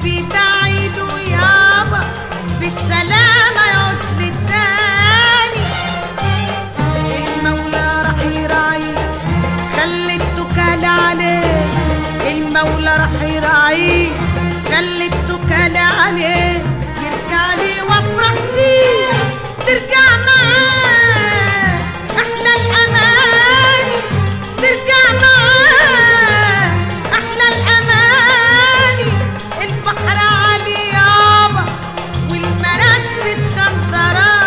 بيدعي له يابا بالسلامة يعود للتاني المولى راح يراعيه خلي التكال عليه المولى راح يراعيه خلي التكال عليه يرجع لي وافرح بيه ترجع معاه احلى الاماني ترجع معاه احلى الاماني البحر عالي يابا والمراكب اسكندراني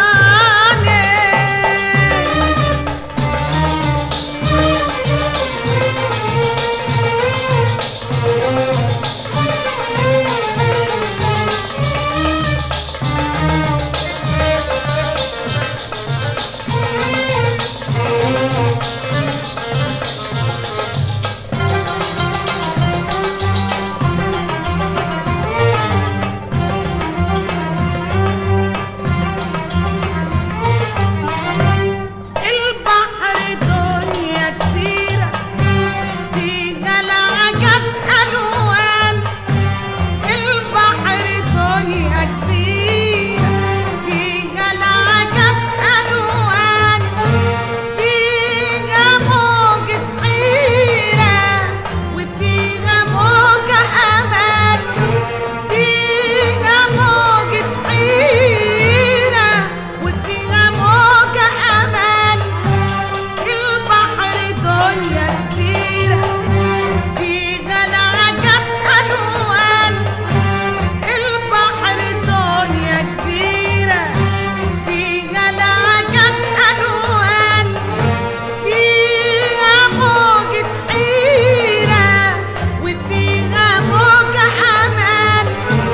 البحر دنيا كبيرة فيها العجب ألوان البحر دنيا كبيرة فيها العجب ألوان فيها موجة حيرة وفيها موجة أمان فيها موجة حيرة وفيها موجة أمان البحر دنيا كبيرة فيها العجب ألوان البحر دنيا كبيرة فيها العجب ألوان فيها موجة حيرة وفيها موجة أمان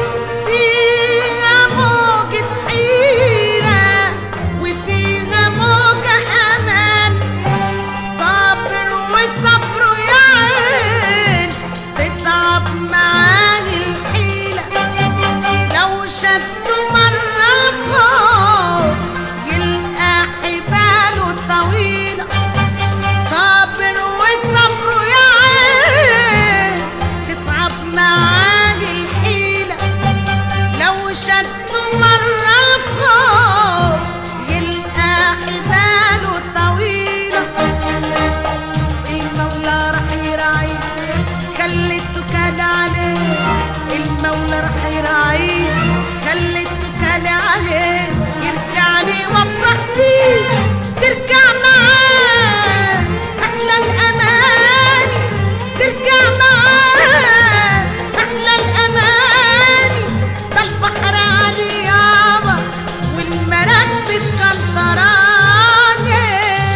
فيها موجة حيرة وفيها موجة أمان صبر وصبر يا عين تصعب معاه الحيلة لو شدوا مرة الخوف يلقى حباله طويلة صابر وصبر يا عين تصعب معاه الحيلة لو شدوا مرة الخوف يلقى حباله طويلة المولى راح يراعيه خلي التكال عليه المولى راح يراعيه خلي التكال عليه يرجع لي وافرح بيه ترجع معاه احلى الاماني ترجع معاه احلى الاماني ده البحر علي يابا والمراكب اسكندراني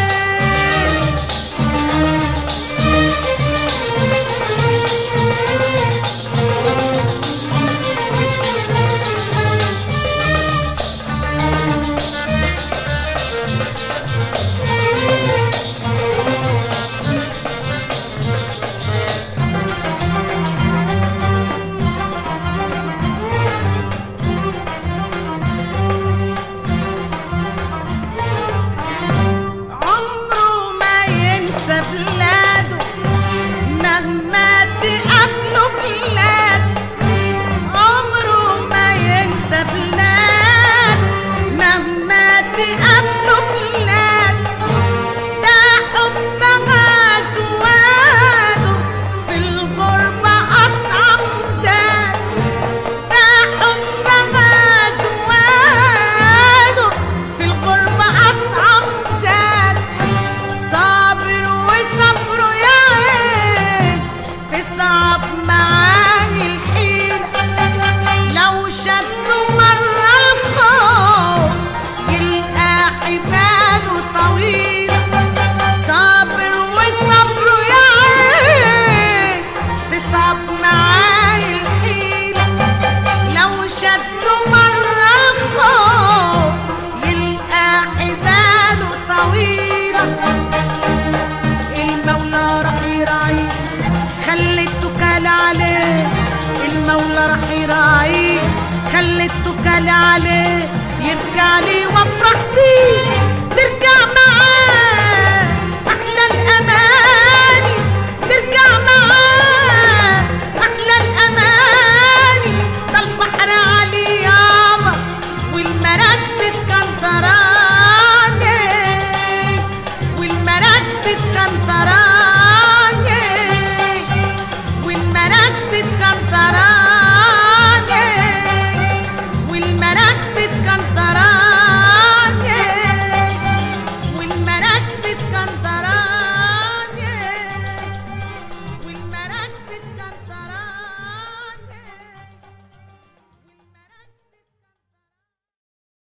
عمره ما ينسى بلاده مهما تقابله بلاد عمره ما ينسى بلاد مهما تقابله بلاد ده حبها سواده في الغربة أطعم زاد ده حبها سواده في الغربة أطعم زاد صابر وصبر يا عين تصعب معاه الحيلة لو شدوا مرة الخوف يلقى حباله طويلة صابر وصبر يا عين تصعب معاه الحيلة لو شدوا مرة الخوف يلقى حباله طويلة المولى راح يراعيه خلي التكال عليه المولى راح يراعيه خلي التكال عليه يرجع لي وافرح بيه ترجع معاه